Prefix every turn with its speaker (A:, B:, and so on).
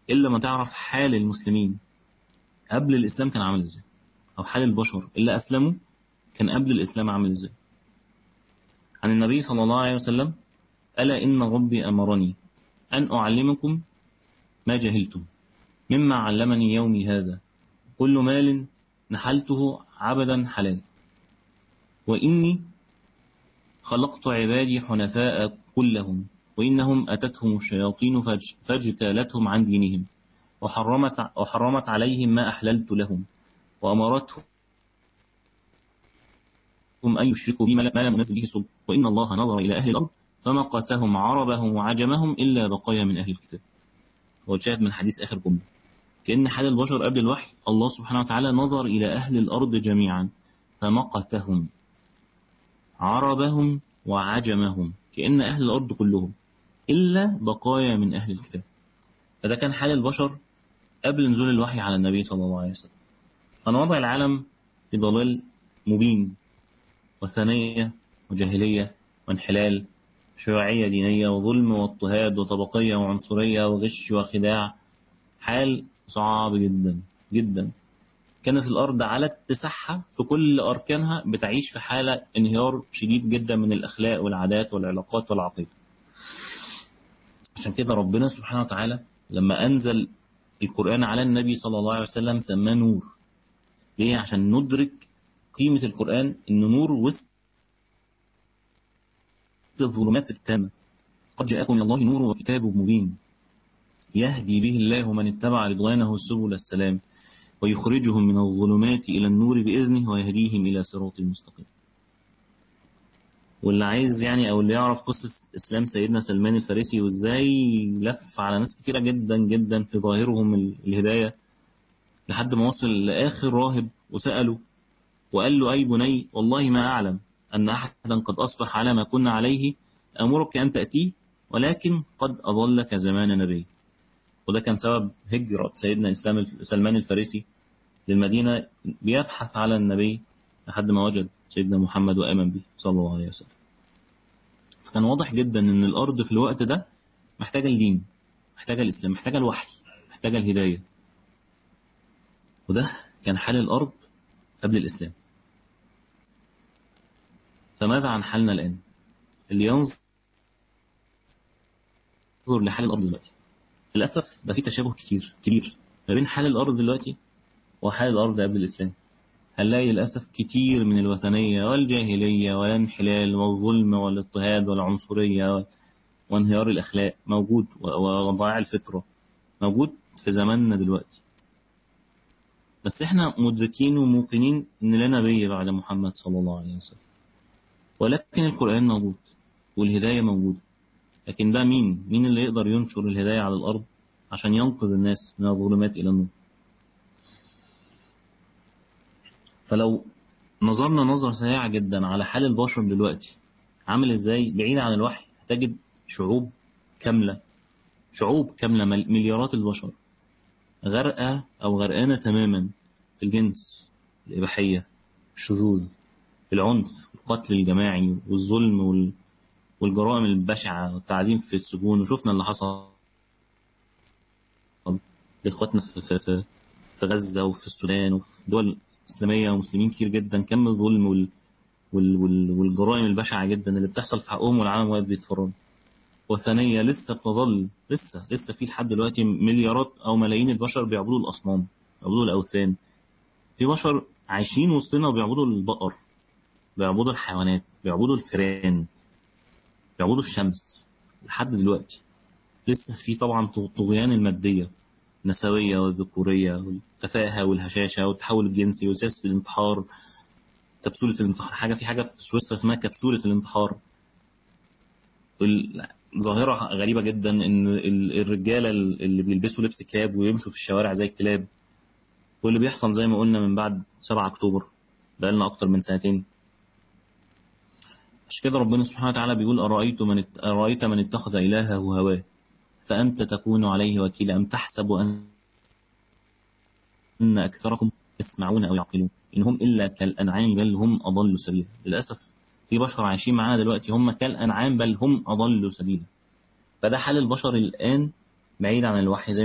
A: إلا ما تعرف حال المسلمين قبل الإسلام كان عامل إزاي أو حال البشر اللي أسلموا كان قبل الإسلام عامل إزاي عن النبي صلى الله عليه وسلم ألا إن ربي أمرني أن أعلمكم ما جهلتم مما علمني يومي هذا كل مال نحلته عبدا حلال وإني خلقت عبادي حنفاء كلهم وإنهم أتتهم الشياطين فاجتالتهم عن دينهم وحرمت, وحرمت عليهم ما أحللت لهم وأمرتهم أن يشركوا بما لم ينزل به سلطان وإن الله نظر إلى أهل الأرض فمقتهم عربهم وعجمهم إلا بقايا من أهل الكتاب هو شاهد من حديث آخر جملة كأن حال البشر قبل الوحي الله سبحانه وتعالى نظر إلى أهل الأرض جميعا فمقتهم عربهم وعجمهم كأن أهل الأرض كلهم إلا بقايا من أهل الكتاب فده كان حال البشر قبل نزول الوحي على النبي صلى الله عليه وسلم كان وضع العالم في ضلال مبين وثنية وجاهلية وانحلال شيوعية دينية وظلم واضطهاد وطبقية وعنصرية وغش وخداع حال صعب جدا جدا كانت الأرض على اتساعها في كل أركانها بتعيش في حالة انهيار شديد جدا من الأخلاق والعادات والعلاقات والعقيدة عشان كده ربنا سبحانه وتعالى لما أنزل القرآن على النبي صلى الله عليه وسلم سماه نور ليه عشان ندرك قيمة القرآن إن نور وسط الظلمات التامة قد جاءكم من الله نور وكتاب مبين يهدي به الله من اتبع رضوانه سبل السلام ويخرجهم من الظلمات إلى النور بإذنه ويهديهم إلى صراط مستقيم واللي عايز يعني أو اللي يعرف قصة إسلام سيدنا سلمان الفارسي وإزاي لف على ناس كتيرة جدا جدا في ظاهرهم الهداية لحد ما وصل لآخر راهب وسأله وقال له أي بني والله ما أعلم أن أحدا قد أصبح على ما كنا عليه أمرك أن تأتيه ولكن قد أضلك زمان نبي وده كان سبب هجرة سيدنا إسلام سلمان الفارسي للمدينة بيبحث على النبي لحد ما وجد سيدنا محمد وآمن به صلى الله عليه وسلم فكان واضح جدا أن الأرض في الوقت ده محتاجة الدين محتاجة الإسلام محتاجة الوحي محتاجة الهداية وده كان حال الأرض قبل الإسلام فماذا عن حالنا الآن اللي ينظر لحال الأرض دلوقتي للأسف بقى في تشابه كتير كبير ما بين حال الأرض دلوقتي وحال الأرض قبل الإسلام هنلاقي للأسف كتير من الوثنية والجاهلية والانحلال والظلم والاضطهاد والعنصرية وانهيار الأخلاق موجود وضياع الفطرة موجود في زماننا دلوقتي بس احنا مدركين وموقنين ان لا نبي بعد محمد صلى الله عليه وسلم ولكن القرآن موجود والهداية موجودة لكن ده مين مين اللي يقدر ينشر الهداية على الأرض عشان ينقذ الناس من الظلمات إلى النور فلو نظرنا نظرة سريعة جدا على حال البشر دلوقتي عامل ازاي بعيد عن الوحي هتجد شعوب كاملة شعوب كاملة مليارات البشر غرقة أو غرقانة تماما في الجنس الإباحية الشذوذ العنف القتل الجماعي والظلم وال... والجرائم البشعة والتعذيب في السجون وشفنا اللي حصل لإخواتنا في, في, في, في غزة وفي السودان وفي دول إسلامية ومسلمين كتير جدا كم الظلم وال... وال... وال... والجرائم البشعة جدا اللي بتحصل في حقهم والعالم واقف بيتفرج وثانية لسه بتظل لسه لسه في لحد دلوقتي مليارات أو ملايين البشر بيعبدوا الأصنام بيعبدوا الأوثان في بشر عايشين وسطنا وبيعبدوا البقر بيعبدوا الحيوانات بيعبدوا الفئران بيعبدوا الشمس لحد دلوقتي لسه في طبعا طغيان المادية النسوية والذكورية والتفاهة والهشاشة والتحول الجنسي وسياسة الانتحار كبسولة الانتحار حاجة في حاجة في سويسرا اسمها كبسولة الانتحار ظاهرة غريبة جدا ان الرجالة اللي بيلبسوا لبس كلاب ويمشوا في الشوارع زي الكلاب واللي بيحصل زي ما قلنا من بعد 7 اكتوبر بقالنا اكتر من سنتين عشان كده ربنا سبحانه وتعالى بيقول أرأيت من أرأيت من اتخذ إلهه هواه فأنت تكون عليه وكيلا أم تحسب أن أن أكثركم يسمعون أو يعقلون إن هم إلا كالأنعام بل هم أضل سبيلا للأسف في بشر عايشين معانا دلوقتي هم كالأنعام بل هم أضل سبيلا فده حال البشر الآن بعيد عن الوحي زي